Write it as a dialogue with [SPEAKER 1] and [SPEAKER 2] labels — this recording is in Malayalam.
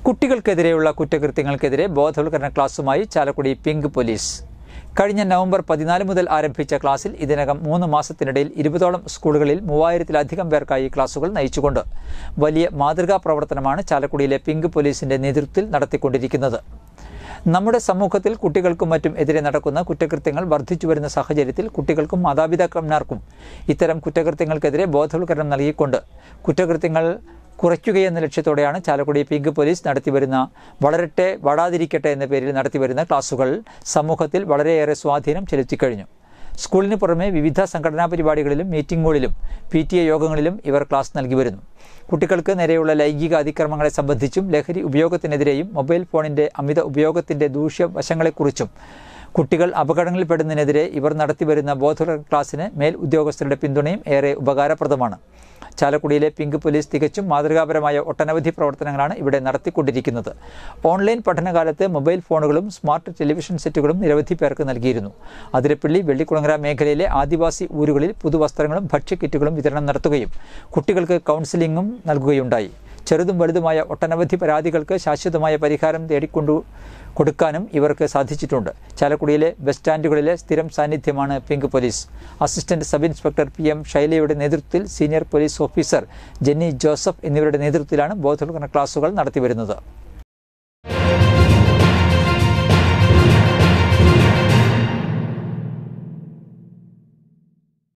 [SPEAKER 1] കുട്ടികൾക്കെതിരെയുള്ള കുറ്റകൃത്യങ്ങൾക്കെതിരെ ബോധവൽക്കരണ ക്ലാസുമായി ചാലക്കുടി പിങ്ക് പോലീസ് കഴിഞ്ഞ നവംബർ പതിനാല് മുതൽ ആരംഭിച്ച ക്ലാസ്സിൽ ഇതിനകം മൂന്ന് മാസത്തിനിടയിൽ ഇരുപതോളം സ്കൂളുകളിൽ മൂവായിരത്തിലധികം പേർക്കായി ക്ലാസുകൾ നയിച്ചുകൊണ്ട് വലിയ മാതൃകാ പ്രവർത്തനമാണ് ചാലക്കുടിയിലെ പിങ്ക് പോലീസിന്റെ നേതൃത്വത്തിൽ നടത്തിക്കൊണ്ടിരിക്കുന്നത് നമ്മുടെ സമൂഹത്തിൽ കുട്ടികൾക്കും മറ്റും എതിരെ നടക്കുന്ന കുറ്റകൃത്യങ്ങൾ വർദ്ധിച്ചു വരുന്ന സാഹചര്യത്തിൽ കുട്ടികൾക്കും മാതാപിതാക്കന്മാർക്കും ഇത്തരം കുറ്റകൃത്യങ്ങൾക്കെതിരെ ബോധവൽക്കരണം നൽകിക്കൊണ്ട് കുറ്റകൃത്യങ്ങൾ കുറയ്ക്കുകയെന്ന ലക്ഷ്യത്തോടെയാണ് ചാലക്കുടി പിങ്ക് പോലീസ് നടത്തിവരുന്ന വളരട്ടെ വടാതിരിക്കട്ടെ എന്ന പേരിൽ നടത്തിവരുന്ന ക്ലാസുകൾ സമൂഹത്തിൽ വളരെയേറെ സ്വാധീനം ചെലുത്തിക്കഴിഞ്ഞു സ്കൂളിന് പുറമെ വിവിധ സംഘടനാ പരിപാടികളിലും മീറ്റിംഗുകളിലും പി ടി എ യോഗങ്ങളിലും ഇവർ ക്ലാസ് നൽകി വരുന്നു കുട്ടികൾക്ക് നേരെയുള്ള ലൈംഗിക അതിക്രമങ്ങളെ സംബന്ധിച്ചും ലഹരി ഉപയോഗത്തിനെതിരെയും മൊബൈൽ ഫോണിന്റെ അമിത ഉപയോഗത്തിന്റെ ദൂഷ്യവശങ്ങളെക്കുറിച്ചും കുട്ടികൾ അപകടങ്ങളിൽപ്പെടുന്നതിനെതിരെ ഇവർ നടത്തിവരുന്ന ബോധവൽക്കരണ ക്ലാസ്സിന് മേൽ ഉദ്യോഗസ്ഥരുടെ പിന്തുണയും ഏറെ ഉപകാരപ്രദമാണ് ചാലക്കുടിയിലെ പിങ്ക് പോലീസ് തികച്ചും മാതൃകാപരമായ ഒട്ടനവധി പ്രവർത്തനങ്ങളാണ് ഇവിടെ നടത്തിക്കൊണ്ടിരിക്കുന്നത് ഓൺലൈൻ പഠനകാലത്ത് മൊബൈൽ ഫോണുകളും സ്മാർട്ട് ടെലിവിഷൻ സെറ്റുകളും നിരവധി പേർക്ക് നൽകിയിരുന്നു അതിരപ്പള്ളി വെള്ളിക്കുളങ്ങര മേഖലയിലെ ആദിവാസി ഊരുകളിൽ പുതുവസ്ത്രങ്ങളും ഭക്ഷ്യക്കിറ്റുകളും വിതരണം നടത്തുകയും കുട്ടികൾക്ക് കൗൺസിലിംഗും നൽകുകയുണ്ടായി ചെറുതും വലുതുമായ ഒട്ടനവധി പരാതികൾക്ക് ശാശ്വതമായ പരിഹാരം തേടിക്കൊണ്ടു കൊടുക്കാനും ഇവർക്ക് സാധിച്ചിട്ടുണ്ട് ചാലക്കുടിയിലെ ബസ് സ്റ്റാൻഡുകളിലെ സ്ഥിരം സാന്നിധ്യമാണ് pink police assistant sub inspector P M ശൈലയുടെ നേതൃത്വത്തിൽ senior police officer Jenny Joseph എന്നിവരുടെ നേതൃത്വത്തിലാണ് ബോധവൽക്കരണ ക്ലാസുകൾ നടത്തിവരുന്നത്